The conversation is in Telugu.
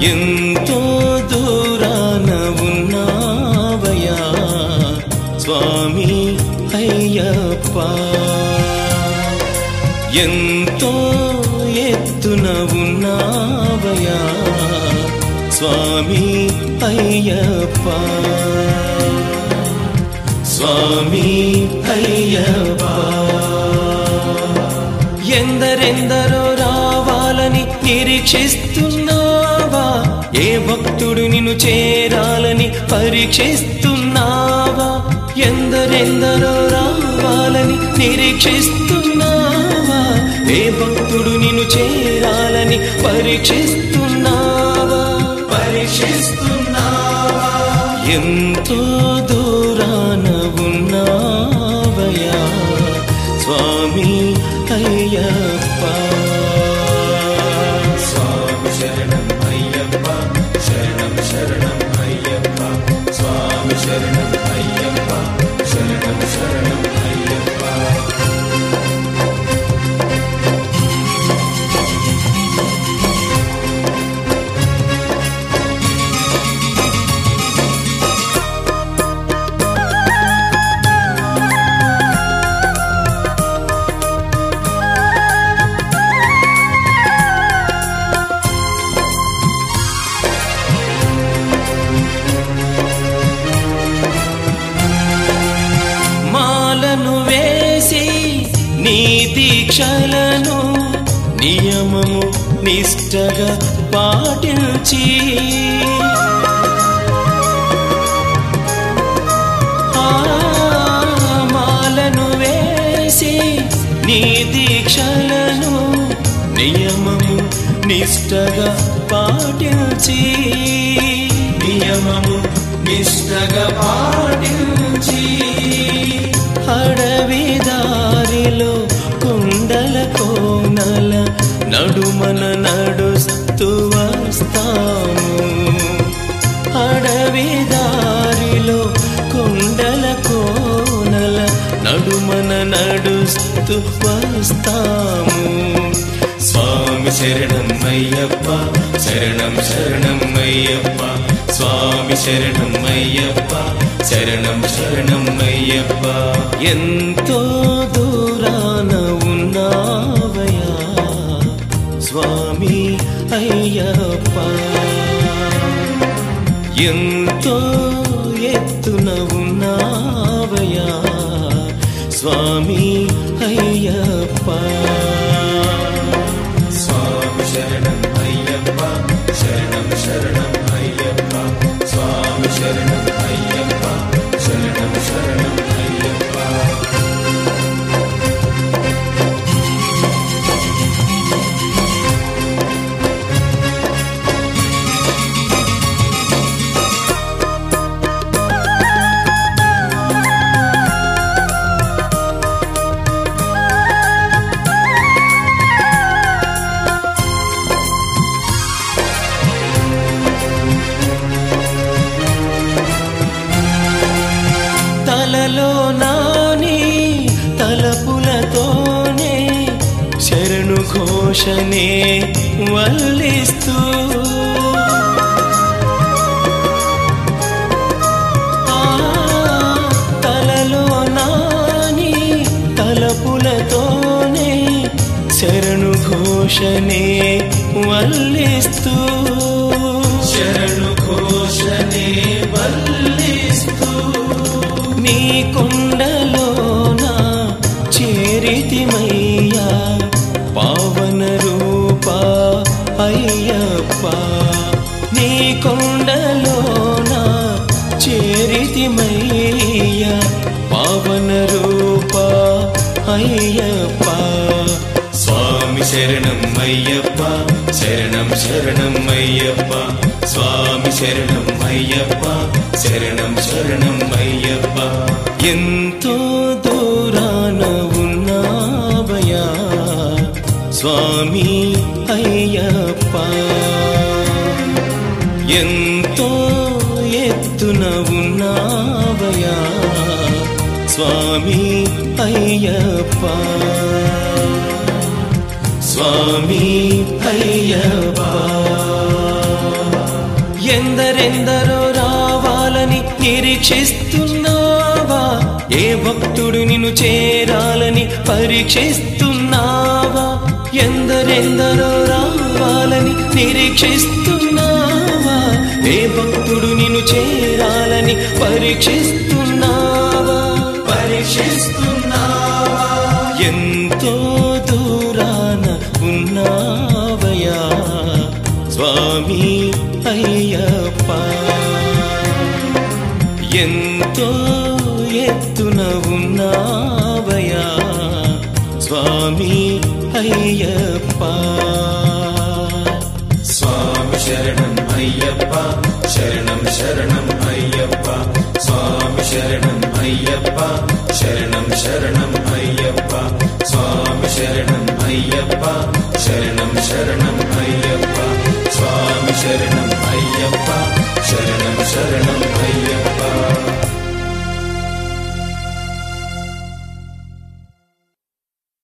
ఎంతో దూరాన ఉన్నావయా స్వామి అయ్యప్ప ఎంతో ఎత్తున ఉన్నావయా స్వామి అయ్యప్ప స్వామి అయ్యప్ప ఎందరెందరో రావాలని నిరీక్షిస్తున్నావా ఏ భక్తుడు నిన్ను చేరాలని పరీక్షిస్తున్నావా ఎందరెందరో రావాలని నిరీక్షిస్తున్నావా ఏ భక్తుడు నిన్ను చేరాలని పరీక్షిస్తున్నావా పరీక్షిస్తున్నావా ఎంతో దూరాన ఉన్నావయా స్వామి అయ్యప్ప స్వామి శరణం అయ్యప్ప శరణం శరణం అయ్యప్ప స్వామి శరణం అయ్యప్ప శరణం శరణం అయ్యప్ప మాలను వేసి నీ దీక్షలను నియమము నిష్టగా పాటించి ఆ మాలను వేసి నీ దీక్షలను నియమము నిష్టగా పాటించి నియమము నిష్టగా పాటించి అడవి దారిలో కుండల కోనల నడుమన నడుస్తూ వస్తాము అడవి దారిలో కుండల కోనల నడుమన నడుస్తూ వస్తాము స్వామి శరణం అయ్యప్ప శరణం శరణం అయ్యప్ప స్వామి శరణం అయ్యప్ప శరణం శరణం అయ్యప్ప ఎంతో దూరాన ఉన్నావయా స్వామి అయ్యప్ప ఎంతో ఎత్తున ఉన్నావయా స్వామి అయ్యప్ప స్వామి శరణం అయ్యప్ప శరణం శరణం అయ్యప్ప స్వామి శరణం అయ్యప్ప శరణం శరణం అయ్యప్ప తలలో నాని తలపులతోనే శరణు ఘోషనే వల్లిస్తూ ఆ తలలో నాని తలపులతోనే శరణు ఘోషనే వల్లిస్తూ శరణు ఘోషనే వల్లిస్తూ నీ కొండలోన చేరితిమయ్యా పావన రూప అయ్యప్ప నీ కొండలోన చేరితిమయ్యా పావన రూప అయ్యప్ప స్వామి శరణం అయ్యప్ప శరణం శరణం అయ్యప్ప స్వామి శరణం అయ్యప్ప శరణం శరణం అయ్యప్ప ఎంతో దూరాన ఉన్నావయా స్వామి అయ్యప్ప ఎంతో ఎత్తున ఉన్నావయా స్వామి అయ్యప్ప స్వామి అయ్యప్ప ఎందరెందరో రావాలని నిరీక్షిస్తున్నావా ఏ భక్తుడు నిన్ను చేరాలని పరీక్షిస్తున్నావా ఎందరెందరో రావాలని నిరీక్షిస్తున్నావా ఏ భక్తుడు నిన్ను చేరాలని పరీక్షిస్తున్నావా పరీక్షిస్తున్నావా ఎంతో దూరాన ఉన్నావయా స్వామి అయ్యప్ప ఎంతో ఎత్తున ఉన్నావయా స్వామి అయ్యప్ప స్వామి శరణం అయ్యప్ప శరణం శరణం అయ్యప్ప స్వామి శరణం అయ్యప్ప శరణం శరణం అయ్యప్ప స్వామి శరణం